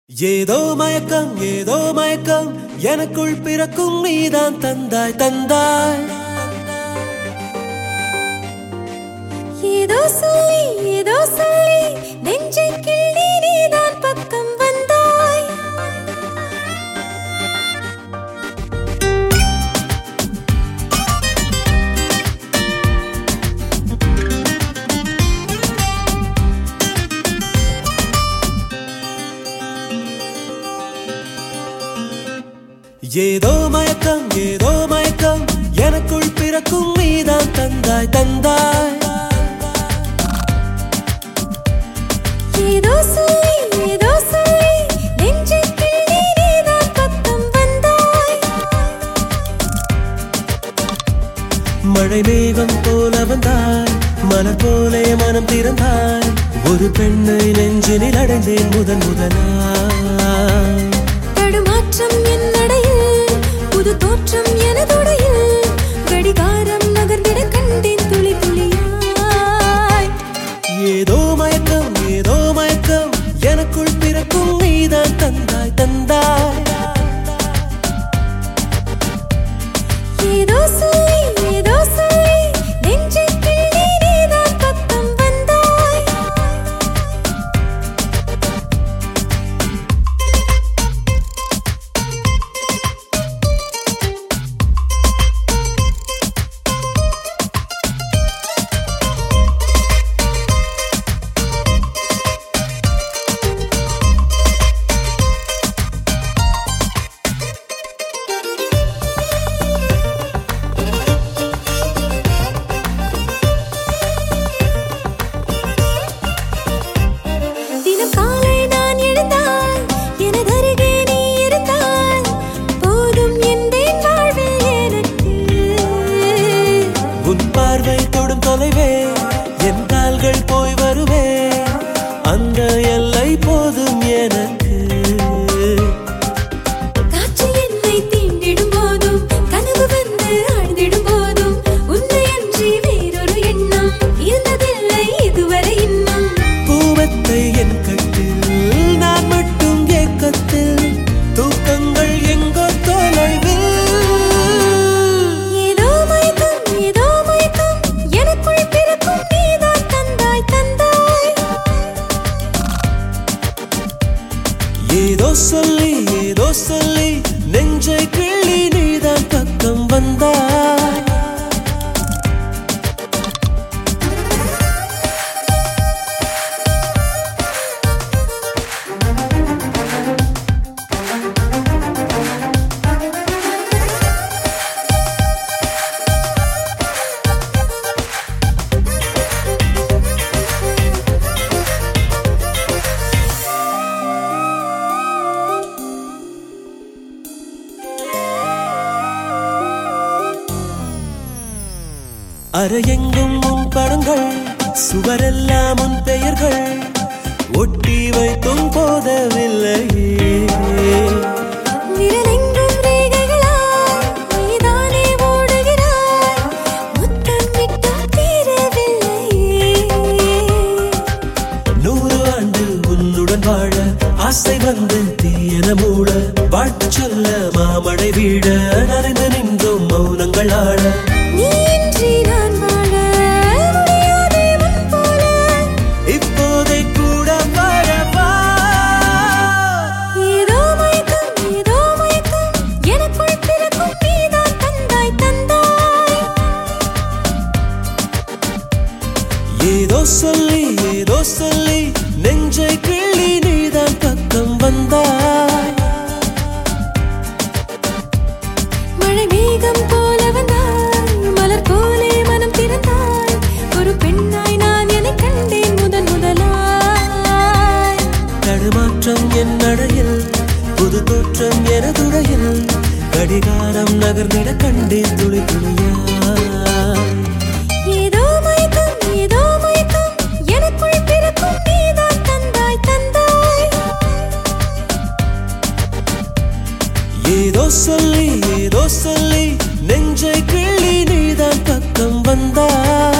ஏதோ மயக்கம் ஏதோ மயக்கம் எனக்குள் பிறக்கும் நீதான் தந்தாய் தந்தாய் ஏதோ சொல்லி ஏதோ சொல்லி நெஞ்சை கிள்ளி நீதான் பக்கம் வந்தாய் ஏதோ மயக்கம் ஏதோ மயக்கம் எனக்குள் பிறக்கும் நீதான் தந்தாய் தந்தாய் ஏதோ சொல்லி ஏதோ சொல்லி நெஞ்சை கிள்ளி நீதான் பக்கம் வந்தாய் மழை மேகம் போல வந்தாய் மலர் போலே மனம் திறந்தாய் ஒரு பெண்ணை நெஞ்சினில் அடைந்தேன் முதன் முதலாய் தடுமாற்றம் என் நடையில் புது தோற்றம் எனதுடையில் கடிகாரம் நகர்ந்திட கண்டேன் துளி துளியாய் ஏதோ மயக்கம் ஏதோ மயக்கம் எனக்குள் பிறக்கும் நீதான் தந்தாய் தந்தாய் ஏதோ சொல்லி ஏதோ சொல்லி நெஞ்சை கிள்ளி நீதான் பக்கம் வந்தாய் தினம் காலை நான் எழுந்தால் எனதருகே நீ இருந்தால் போதும் என்பேன் வாழ்வில் எனக்கு உன் பார்வை தொடும் தொலைவே என் கால்கள் போய் வருவே அந்த எல்லை போதும் எனக்கு காற்று என்னை தீண்டிடும் போதும் கனவு வந்து ஆழ்ந்திடும் போதும் உன்னை அன்றி வேறொரு எண்ணம் இருந்ததில்லை இதுவரை இன்னும் பூவத்தை என் கட்டில் நான் மட்டும் ஏக்கத்தில் தூக்கங்கள் எங்கோ தொலைவில் ஏதோ மயக்கம் ஏதோ மயக்கம் எனக்குள் பிறக்கும் நீதான் தந்தாய் தந்தாய் ஏதோ சொல்லி ஏதோ சொல்லி நெஞ்சை கிள்ளி நீதான் பக்கம் வந்தாய் அறையெங்கும் உன் படங்கள் சுவரெல்லாம் உன் பெயர்கள் ஒட்டி வைத்தும் போதவில்லையே விரலெங்கும் ரேகைகளாய் நீதானே ஓடுகிறாய் முத்தமிட்டும் தீரவில்லையே நூறு ஆண்டு உன்னுடன் வாழ ஆசை வந்து தீயன மூட வாழ்த்து சொல்ல மாமழை வீட நனைந்து நின்றோம் மௌனங்கள் ஆட நீ இன்றி நான் வாழ முடியாதே முன் போல இப்போதை கூட வரவா ஏதோ மயக்கம் ஏதோ மயக்கம் எனக்குள் பிறக்கும் நீதான் தந்தாய் தந்தாய் ஏதோ சொல்லி ஏதோ சொல்லி நெஞ்சை கிள்ளி நீதான் பக்கம் வந்தாய் மழை மேகம் போல வந்தாய் மலர் போலே மனம் திறந்தாய் ஒரு பெண்ணாய் நான் என்னை கண்டேன் முதன் முதலாய் தடுமாற்றம் என் நடையில் புது தோற்றம் எனதுடையில் கடிகாரம் நகர்ந்திட கண்டேன் துளி துளியாய் ஏதோ மயக்கம் ஏதோ மயக்கம் எனக்குள் பிறக்கும் நீதான் தந்தாய் தந்தாய் ஏதோ சொல்லி ஏதோ சொல்லி நெஞ்சை கிள்ளி நீதான் பக்கம் வந்தாய்